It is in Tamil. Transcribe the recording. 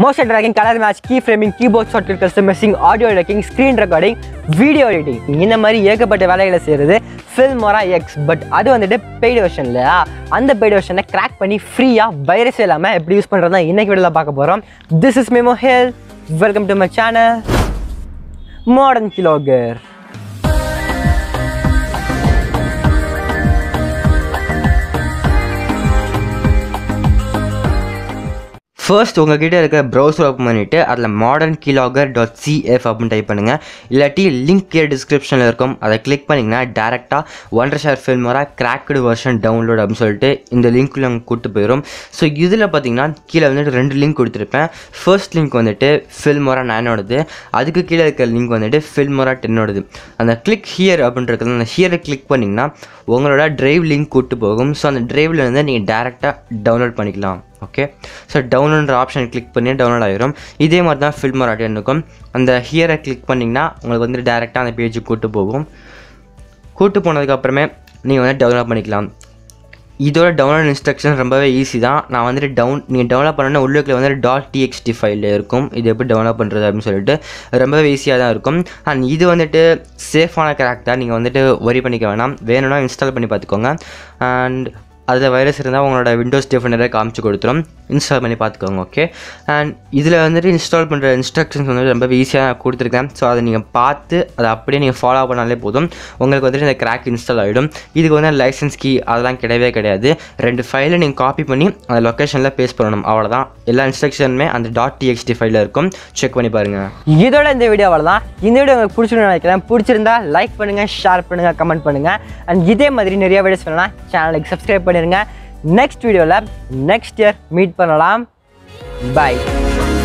motion tracking colour match key framing keyboard shortcut customising audio recording screen recording video editing இந்த மாதிரி ஏகப்பட்ட வேலைகளை செய்கிறது ஃபில்மோரா எக்ஸ் பட் அது வந்துட்டு பெய்டு வெர்ஷன் இல்லையா அந்த பெய்டு வெர்ஷனை கிராக் பண்ணி ஃப்ரீயாக வைரஸ் இல்லாமல் எப்படி யூஸ் பண்ணுறது தான் இன்னைக்கு வீடியோவில் பார்க்க போகிறோம் திஸ் இஸ் மெமோ ஹெல் welcome to my channel modern keylogger first உங்ககிட்ட இருக்க ப்ரௌசர் ஓப்பன் பண்ணிவிட்டு அதில் மாடர்ன் கீலாகர் டாட் சிஎஃப் அப்படின்னு டைப் பண்ணுங்கள் இல்லாட்டி லிங்க் கீழே டிஸ்கிரிப்ஷனில் இருக்கும் அதை கிளிக் பண்ணிங்கன்னா டேரெக்டாக ஒன்றரை ஷேர் ஃபில்மராக கிராக்டு வெர்ஷன் டவுன்லோட் அப்படின்னு சொல்லிட்டு இந்த லிங்க்குள்ள அங்கே கூட்டு போயிடும் ஸோ இதில் பார்த்தீங்கன்னா கீழே வந்துட்டு ரெண்டு லிங்க் கொடுத்துருப்பேன் ஃபர்ஸ்ட் லிங்க் வந்துட்டு ஃபில்மோரா நைனோடது அதுக்கு கீழே இருக்க லிங்க் வந்துட்டு ஃபில்மோரா டென்னோடது அந்த கிளிக் ஹியர் அப்படின்றது அந்த ஹியரை கிளிக் பண்ணிங்கன்னா உங்களோட டிரைவ் லிங்க் கூட்டு போகும் ஸோ அந்த டிரைவில் வந்து நீங்கள் டேரெக்டாக டவுன்லோட் பண்ணிக்கலாம் ஓகே ஸோ டவுன்லோட்ன்ற ஆப்ஷன் கிளிக் பண்ணி டவுன்லோட் ஆகிரும் இதே மாதிரி தான் ஃபில்மர் ஆடியோ இருக்கும் அந்த ஹியரை கிளிக் பண்ணிங்கன்னா உங்களுக்கு வந்து டேரெக்டாக அந்த பேஜுக்கு கூட்டு போகும் கூட்டு போனதுக்கப்புறமே நீங்கள் வந்து டவுன்லோட் பண்ணிக்கலாம் இதோட டவுன்லோட் இன்ஸ்ட்ரக்ஷன் ரொம்பவே ஈஸி தான் நான் வந்துட்டு டவுன் நீங்கள் டவுன்லோட் பண்ணணும்னா உள்ளுக்குள்ள வந்து டாட் டிஎக்ஸ்டி ஃபைலில் இருக்கும் இது எப்படி டவுன்லோட் பண்ணுறது அப்படின்னு சொல்லிட்டு ரொம்பவே ஈஸியாக தான் இருக்கும் அண்ட் இது வந்துட்டு சேஃபான கிராக் தான் நீங்கள் வந்துட்டு ஒரி பண்ணிக்க வேணாம் வேணும்னா இன்ஸ்டால் பண்ணி பார்த்துக்கோங்க அண்ட் அதில் வைரஸ் இருந்தால் உங்களோட விண்டோஸ் டிஃபனரை காமிச்சு கொடுத்துரும் இன்ஸ்டால் பண்ணி பார்த்துக்கோங்க ஓகே அண்ட் இதில் வந்துட்டு இன்ஸ்டால் பண்ணுற இன்ஸ்ட்ரக்ஷன்ஸ் வந்து ரொம்ப ஈஸியாக நான் கொடுத்துருக்கேன் ஸோ அதை நீங்கள் பார்த்து அதை அப்படியே நீங்கள் ஃபாலோ பண்ணாலே போதும் உங்களுக்கு வந்துட்டு இந்த கிராக் இன்ஸ்டால் ஆகிடும் இதுக்கு வந்து லைசன்ஸ் கீ அதெல்லாம் கிடையவே கிடையாது ரெண்டு ஃபைலை நீங்கள் காப்பி பண்ணி அந்த லொக்கேஷனில் பேஸ்ட் பண்ணணும் அவ்வளோதான் எல்லா இன்ஸ்ட்ரக்ஷனுமே அந்த டாட் டிஎக்ஸ்டி ஃபைலில் இருக்கும் செக் பண்ணி பாருங்கள் இதோட இந்த வீடியோ அவ்வளோதான் இந்த வீடியோ உங்களுக்கு பிடிச்சிருன்னு நினைக்கிறேன் பிடிச்சிருந்தா லைக் பண்ணுங்கள் ஷேர் பண்ணுங்கள் கமெண்ட் பண்ணுங்கள் அண்ட் இதே மாதிரி நிறைய வீடியோஸ் வேணும்னா சேனலுக்கு சப்ஸ்கிரைப் பண்ணிடுங்க நெக்ஸ்ட் வீடியோவில் நெக்ஸ்ட் இயர் மீட் பண்ணலாம் பை